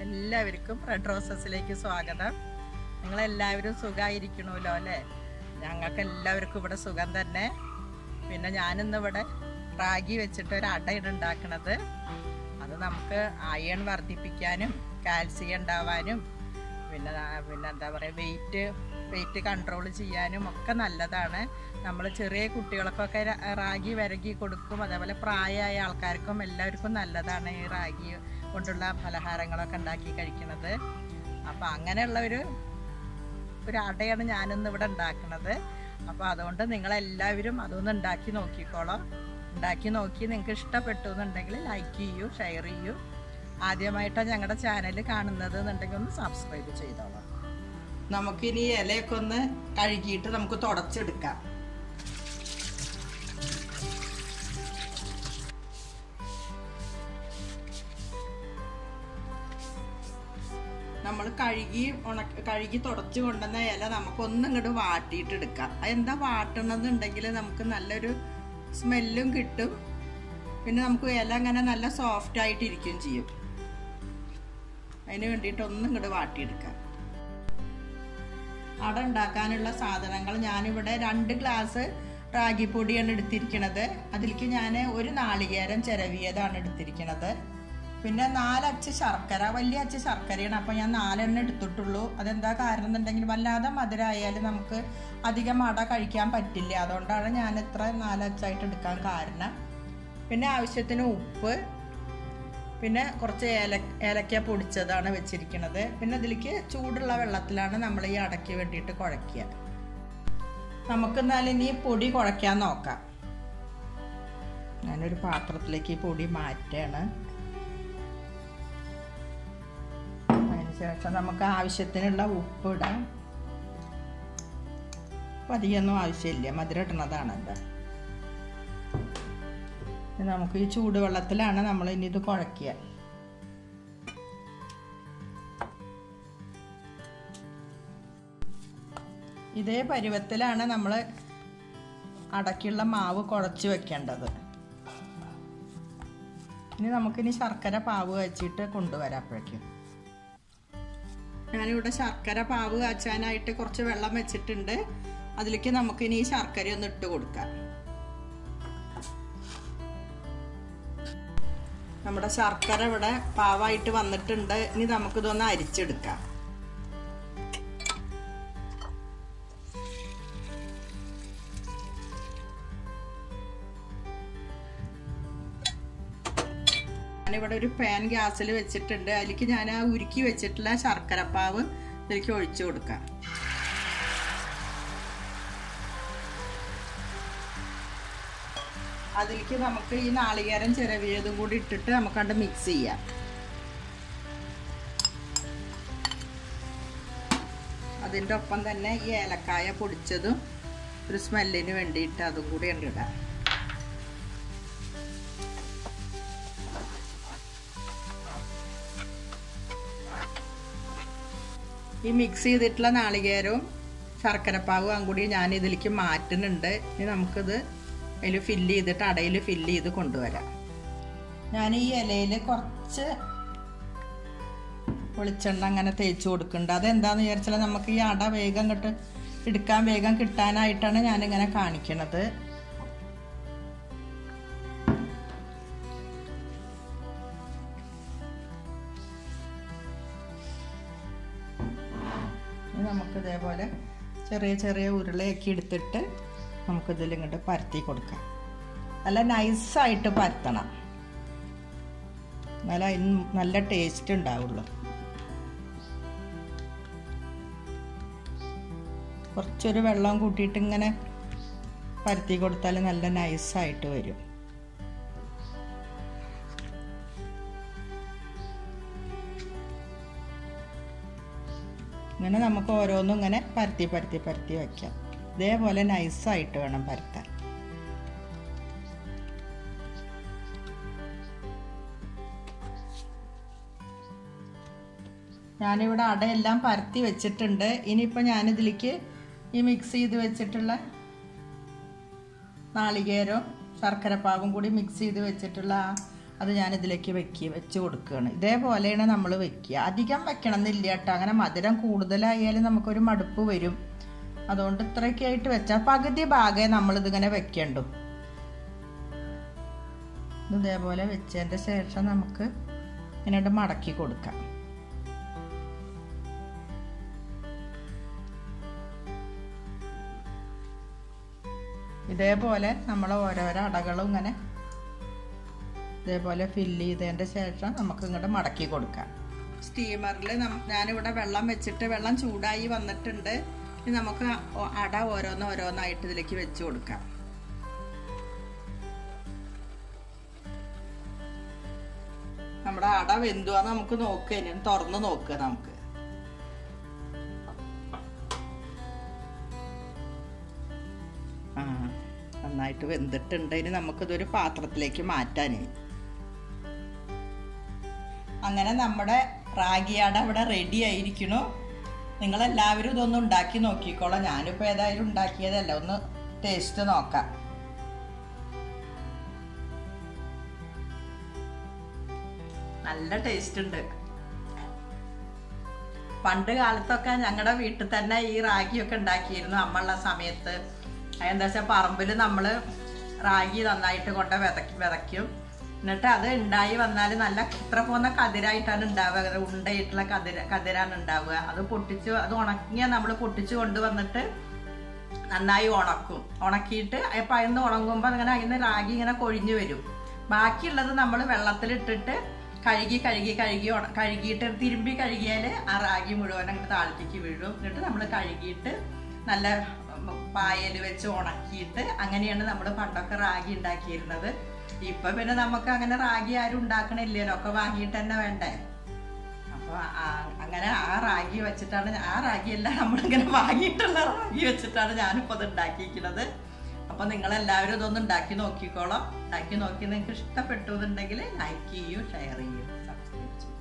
എല്ലാവർക്കും റെഡ് റോസസിലേക്ക് സ്വാഗതം നിങ്ങളെല്ലാവരും സുഖമായിരിക്കണമല്ലോ അല്ലേ ഞങ്ങൾക്ക് എല്ലാവർക്കും ഇവിടെ സുഖം തന്നെ പിന്നെ ഞാനിന്ന് ഇവിടെ റാഗി വെച്ചിട്ട് ഒരു അടയാണ് ഉണ്ടാക്കണത് അത് നമുക്ക് അയൺ വർദ്ധിപ്പിക്കാനും കാൽസ്യം ഉണ്ടാവാനും പിന്നെ ആ- പിന്നെ എന്താ പറയുക വെയിറ്റ് വെയിറ്റ് കൺട്രോൾ ചെയ്യാനും ഒക്കെ നല്ലതാണ് നമ്മൾ ചെറിയ കുട്ടികൾക്കൊക്കെ ര- റാഗി വിരകി കൊടുക്കും അതേപോലെ പ്രായമായ ആൾക്കാർക്കും എല്ലാവർക്കും നല്ലതാണ് ഈ റാഗി കൊണ്ടുള്ള പലഹാരങ്ങളൊക്കെ ഉണ്ടാക്കി കഴിക്കുന്നത് അപ്പോൾ അങ്ങനെയുള്ള ഒരു ഒരു അടയാണ് ഞാനിന്ന് ഇവിടെ ഉണ്ടാക്കുന്നത് അപ്പോൾ അതുകൊണ്ട് നിങ്ങളെല്ലാവരും അതൊന്ന് ഉണ്ടാക്കി നോക്കിക്കോളാം ഉണ്ടാക്കി നോക്കി നിങ്ങൾക്ക് ഇഷ്ടപ്പെട്ടു എന്നുണ്ടെങ്കിൽ ലൈക്ക് ചെയ്യൂ ഷെയർ ചെയ്യൂ ആദ്യമായിട്ടാണ് ഞങ്ങളുടെ ചാനൽ കാണുന്നത് എന്നുണ്ടെങ്കിൽ ഒന്ന് സബ്സ്ക്രൈബ് ചെയ്തോളാം നമുക്കിനി ഇലയൊക്കെ ഒന്ന് കഴുകിയിട്ട് നമുക്ക് തുടച്ചെടുക്കാം നമ്മൾ കഴുകി ഉണക്ക കഴുകി തുടച്ച് കൊണ്ടുവന്ന ഇല നമുക്കൊന്നും ഇങ്ങോട്ട് വാട്ടിയിട്ട് എടുക്കാം അതെന്താ വാട്ടണമെന്നുണ്ടെങ്കിൽ നമുക്ക് നല്ലൊരു സ്മെല്ലും കിട്ടും പിന്നെ നമുക്ക് ഇല അങ്ങനെ നല്ല സോഫ്റ്റ് ആയിട്ട് ഇരിക്കുകയും ചെയ്യും അതിന് വേണ്ടിയിട്ട് ഒന്നും ഇങ്ങോട്ട് വാട്ടിയെടുക്കാം അട ഉണ്ടാക്കാനുള്ള സാധനങ്ങൾ ഞാനിവിടെ രണ്ട് ഗ്ലാസ് റാഗിപ്പൊടിയാണ് എടുത്തിരിക്കുന്നത് അതിലേക്ക് ഞാൻ ഒരു നാളികേരം ചിരവിയതാണ് എടുത്തിരിക്കുന്നത് പിന്നെ നാലച്ച് ശർക്കര വലിയ അച്ച് ശർക്കരയാണ് അപ്പോൾ ഞാൻ നാലെണ്ണം എടുത്തിട്ടുള്ളൂ അതെന്താ കാരണം എന്നുണ്ടെങ്കിൽ വല്ലാതെ മധുരമായാലും നമുക്ക് അധികം അട കഴിക്കാൻ പറ്റില്ല അതുകൊണ്ടാണ് ഞാൻ ഇത്ര നാലച്ചായിട്ട് എടുക്കാൻ കാരണം പിന്നെ ആവശ്യത്തിന് ഉപ്പ് പിന്നെ കുറച്ച് ഏല ഏലക്ക പൊടിച്ചതാണ് വെച്ചിരിക്കുന്നത് പിന്നെ ഇതിലേക്ക് ചൂടുള്ള വെള്ളത്തിലാണ് നമ്മൾ ഈ അടയ്ക്ക് വേണ്ടിയിട്ട് കുഴയ്ക്കുക നമുക്ക് എന്നാലും ഇനി പൊടി കുഴയ്ക്കാൻ നോക്കാം ഞാനൊരു പാത്രത്തിലേക്ക് ഈ പൊടി മാറ്റുകയാണ് അതിനുശേഷം നമുക്ക് ആവശ്യത്തിനുള്ള ഉപ്പ് ഇടാം അപ്പം അധികമൊന്നും ആവശ്യമില്ല മധുരം ഇടണതാണല്ലോ ഇനി നമുക്ക് ഈ ചൂടുവെള്ളത്തിലാണ് നമ്മൾ ഇനി ഇത് കുഴയ്ക്കുക ഇതേ പരുവത്തിലാണ് നമ്മൾ അടയ്ക്കുള്ള മാവ് കുഴച്ച് വെക്കേണ്ടത് ഇനി നമുക്കിനി ശർക്കര പാവ് വെച്ചിട്ട് കൊണ്ടുവരാം അപ്പോഴേക്കും ഞാനിവിടെ ശർക്കര പാവ് കാച്ചാനായിട്ട് കുറച്ച് വെള്ളം വെച്ചിട്ടുണ്ട് അതിലേക്ക് നമുക്കിനി ഈ ശർക്കര ഒന്ന് ഇട്ട് കൊടുക്കാം നമ്മുടെ ശർക്കര ഇവിടെ പാവായിട്ട് വന്നിട്ടുണ്ട് ഇനി നമുക്കിതൊന്ന് അരിച്ചെടുക്കാം ഞാനിവിടെ ഒരു പാൻ ഗ്യാസിൽ വെച്ചിട്ടുണ്ട് അതിലേക്ക് ഞാൻ ആ ഉരുക്കി വെച്ചിട്ടുള്ള ശർക്കരപ്പാവ് ഇതിലേക്ക് ഒഴിച്ചു കൊടുക്കാം അതിലേക്ക് നമുക്ക് ഈ നാളികേരം ചിരവിയതും കൂടി ഇട്ടിട്ട് നമുക്കണ്ട് മിക്സ് ചെയ്യാം അതിൻ്റെ ഒപ്പം തന്നെ ഈ ഏലക്കായ പൊടിച്ചതും ഒരു സ്മെല്ലിന് വേണ്ടിയിട്ട് അതും കൂടി ഉണ്ട് ഇടാം ഈ മിക്സ് ചെയ്തിട്ടുള്ള നാളികേരവും ശർക്കരപ്പാവും കൂടി ഞാൻ ഇതിലേക്ക് മാറ്റുന്നുണ്ട് ഇനി നമുക്കിത് അതിൽ ഫില്ല് ചെയ്തിട്ട് അടയിൽ ഫില്ല് ചെയ്ത് കൊണ്ടുവരാം ഞാൻ ഈ ഇലയിൽ കുറച്ച് വെളിച്ചെണ്ണ അങ്ങനെ തേച്ച് കൊടുക്കുന്നുണ്ട് അതെന്താന്ന് വിചാരിച്ചാൽ നമുക്ക് ഈ അട വേഗം ഇങ്ങോട്ട് എടുക്കാൻ വേഗം കിട്ടാനായിട്ടാണ് ഞാനിങ്ങനെ കാണിക്കണത് ഇനി നമുക്ക് ഇതേപോലെ ചെറിയ ചെറിയ ഉരുളയൊക്കെ എടുത്തിട്ട് നമുക്കിതിൽ ഇങ്ങോട്ട് പരത്തി കൊടുക്കാം നല്ല നൈസായിട്ട് പരത്തണം എന്നാലേ അതിന് നല്ല ടേസ്റ്റ് ഉണ്ടാവുള്ളൂ കുറച്ചൊരു വെള്ളം കൂട്ടിയിട്ട് ഇങ്ങനെ പരത്തി കൊടുത്താൽ നല്ല നൈസായിട്ട് വരും ഇങ്ങനെ നമുക്ക് ഓരോന്നും ഇങ്ങനെ പരത്തി പരത്തി പരത്തി വയ്ക്കാം ഇതേപോലെ നൈസായിട്ട് വേണം പരത്താൻ ഞാനിവിടെ അടയെല്ലാം പരത്തി വെച്ചിട്ടുണ്ട് ഇനിയിപ്പോൾ ഞാനിതിലേക്ക് ഈ മിക്സ് ചെയ്ത് വെച്ചിട്ടുള്ള നാളികേരവും ശർക്കരപ്പാവും കൂടി മിക്സ് ചെയ്ത് വെച്ചിട്ടുള്ള ആ അത് ഞാൻ ഇതിലേക്ക് വെക്കുക വെച്ച് കൊടുക്കുകയാണ് ഇതേപോലെയാണ് നമ്മൾ വെക്കുക അധികം വെക്കണം എന്നില്ല കേട്ടോ അങ്ങനെ മധുരം കൂടുതലായാലും നമുക്കൊരു മടുപ്പ് വരും അതുകൊണ്ട് ഇത്രയൊക്കെ ആയിട്ട് വെച്ചാൽ പകുതി ഭാഗമേ നമ്മളിതിങ്ങനെ വെക്കണ്ടു ഇത് ഇതേപോലെ വെച്ചതിൻ്റെ ശേഷം നമുക്ക് ഇങ്ങനെ മടക്കി കൊടുക്കാം ഇതേപോലെ നമ്മൾ ഓരോരോ അടകളും ഇങ്ങനെ ഇതേപോലെ ഫില്ല് ചെയ്തതിൻ്റെ ശേഷം നമുക്ക് ഇങ്ങോട്ട് മടക്കി കൊടുക്കാം സ്റ്റീമറിൽ ഞാനിവിടെ വെള്ളം വെച്ചിട്ട് വെള്ളം ചൂടായി വന്നിട്ടുണ്ട് ഇനി നമുക്ക് ഒ- അട ഓരോന്ന് ഓരോന്നായിട്ട് ഇതിലേക്ക് വെച്ച് കൊടുക്കാം നമ്മുടെ അട വെന്തുവാന്ന് നമുക്ക് നോക്കുക ഇനി തുറന്ന് നോക്കുക നമുക്ക് ആ നന്നായിട്ട് വെന്തിട്ടുണ്ട് ഇനി നമുക്കിതൊരു പാത്രത്തിലേക്ക് മാറ്റാനേ അങ്ങനെ നമ്മുടെ റാഗിയാട ഇവിടെ റെഡി ആയിരിക്കണു നിങ്ങളെല്ലാവരും ഇതൊന്ന് ഉണ്ടാക്കി നോക്കിക്കോളാം ഞാനിപ്പോൾ ഏതായാലും ഉണ്ടാക്കിയതല്ല ഒന്ന് ടേസ്റ്റ് നോക്കാം നല്ല ടേസ്റ്റ് ഉണ്ട് പണ്ട് കാലത്തൊക്കെ ഞങ്ങളുടെ വീട്ടിൽ തന്നെ ഈ റാഗിയൊക്കെ ഉണ്ടാക്കിയിരുന്നു അമ്മയുള്ള സമയത്ത് അതെന്താ വെച്ചാൽ പറമ്പിൽ നമ്മൾ റാഗി നന്നായിട്ട് കൊണ്ട് വിതക്കി വിതയ്ക്കും എന്നിട്ട് അത് ഉണ്ടായി വന്നാൽ നല്ല ഇത്ര പോകുന്ന കതിരായിട്ടാണ് ഉണ്ടാവുക അങ്ങനെ ഉണ്ടയായിട്ടുള്ള കതിര കതിരാണ് ഉണ്ടാവുക അത് പൊട്ടിച്ച് അത് ഉണക്കിയാൽ നമ്മൾ പൊട്ടിച്ച് കൊണ്ടുവന്നിട്ട് നന്നായി ഉണക്കും ഉണക്കിയിട്ട് അപ്പം അതിന്ന് ഉണങ്ങുമ്പോൾ അങ്ങനെ അതിന്ന് റാഗി ഇങ്ങനെ കൊഴിഞ്ഞു വരും ബാക്കിയുള്ളത് നമ്മൾ വെള്ളത്തിലിട്ടിട്ട് കഴുകി കഴുകി കഴുകി ഉണ- കഴുകിയിട്ട് തിരുമ്പി കഴുകിയാൽ ആ റാഗി മുഴുവൻ അങ്ങോട്ട് താഴത്തേക്ക് വീഴും എന്നിട്ട് നമ്മൾ കഴുകിയിട്ട് നല്ല പായൽ വെച്ച് ഉണക്കിയിട്ട് അങ്ങനെയാണ് നമ്മൾ പണ്ടൊക്കെ റാഗി ഉണ്ടാക്കിയിരുന്നത് ഇപ്പൊ പിന്നെ നമുക്ക് അങ്ങനെ റാഗി ആരും ഉണ്ടാക്കണില്ലല്ലോ ഒക്കെ വാങ്ങിയിട്ട് തന്നെ വേണ്ടേ അപ്പൊ ആ- അങ്ങനെ ആ റാഗി വെച്ചിട്ടാണ് ഞാൻ- ആ റാഗി അല്ല നമ്മളിങ്ങനെ വാങ്ങിയിട്ടുള്ള റാഗി വെച്ചിട്ടാണ് ഞാനിപ്പോൾ ഇത് ഉണ്ടാക്കിയിരിക്കുന്നത് അപ്പൊ നിങ്ങളെല്ലാവരും ഇതൊന്ന് ഉണ്ടാക്കി നോക്കിക്കോളാം ഉണ്ടാക്കി നോക്കി നിങ്ങൾക്ക് ഇഷ്ടപ്പെട്ടു എന്നുണ്ടെങ്കിൽ ലൈക്ക് ചെയ്യൂ ഷെയർ ചെയ്യൂ സബ്സ്ക്രൈബ് ചെയ്യൂ